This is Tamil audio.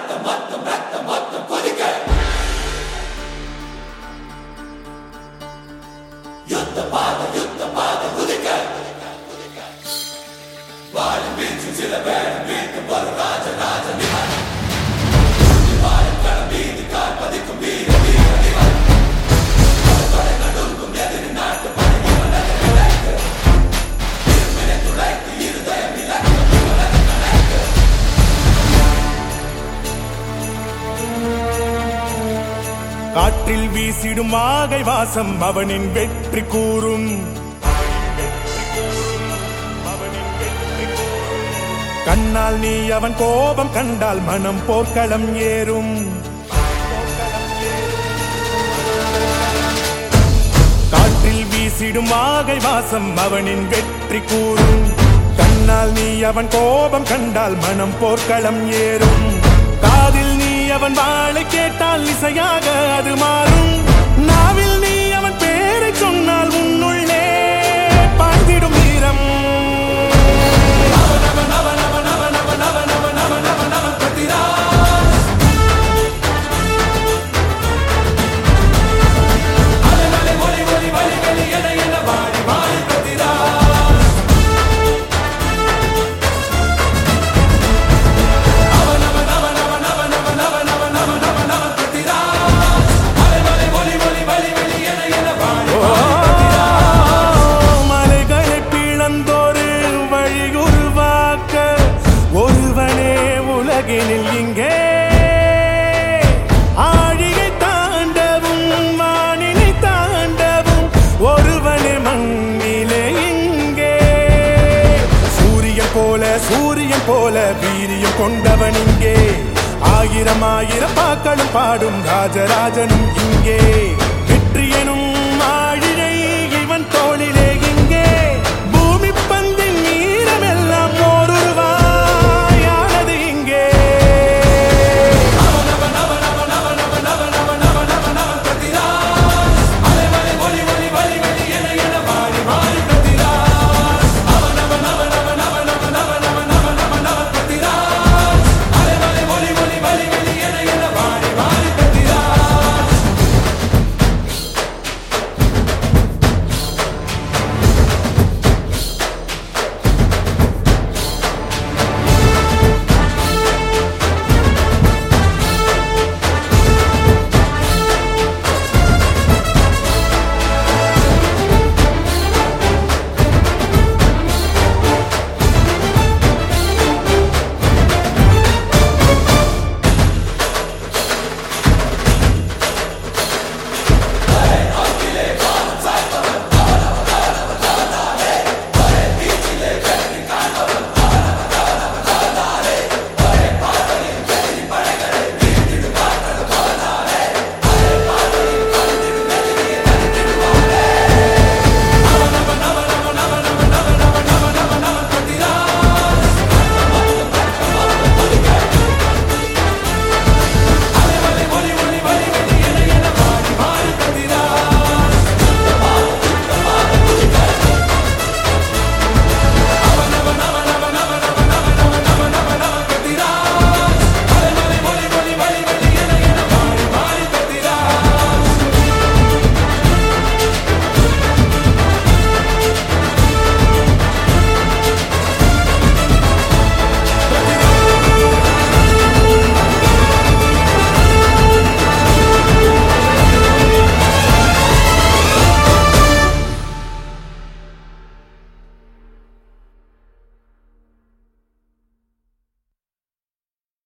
காற்றில் வீசிடும் ஆகை வாசம் அவனின் வெற்றி கூறும் கண்ணால் நீ அவன் கோபம் கண்டால் மனம் போர்க்களம் ஏறும் காற்றில் வீசிடும் ஆகை வாசம் அவனின் வெற்றி கூறும் கண்ணால் நீ அவன் கோபம் கண்டால் மனம் போர்க்களம் ஏறும் காதில் நீ அவன் வாழை கேட்டால் இசையாக அது மாறும் நாவில் நீ அவன் பேரை சொன்னால் உன்னுள்ளே பாய்ந்திடும் வீரம் மலைகளை பிளந்தொரு வழி உருவாக்க ஒருவனே உலகினில் இங்கே ஆழியை தாண்டவும் வானிலை தாண்டவும் ஒருவனே மண்ணிலே இங்கே சூரியன் போல சூரியன் போல வீரியம் கொண்டவன் இங்கே ஆயிரம் ஆயிரம் பாக்களும் பாடும் ராஜராஜனும் இங்கே வெற்றி எனும்